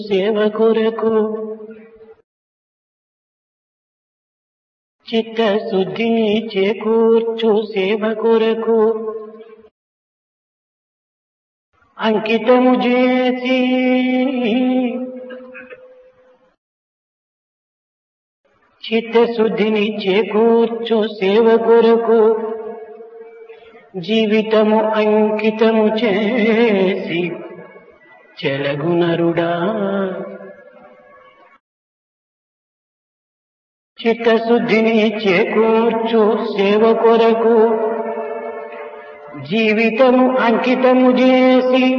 సేవ కొరకు చిత్తశుద్ధిని చేకూర్చు సేవ కొరకు అంకితము చేసి చిత్తశుద్ధిని చేకూర్చు సేవ కొరకు జీవితము అంకితము చేసి చెలగునరుడా చిత్తశుద్ధిని చేకూర్చు సేవ కొరకు జీవితము అంకితము చేసి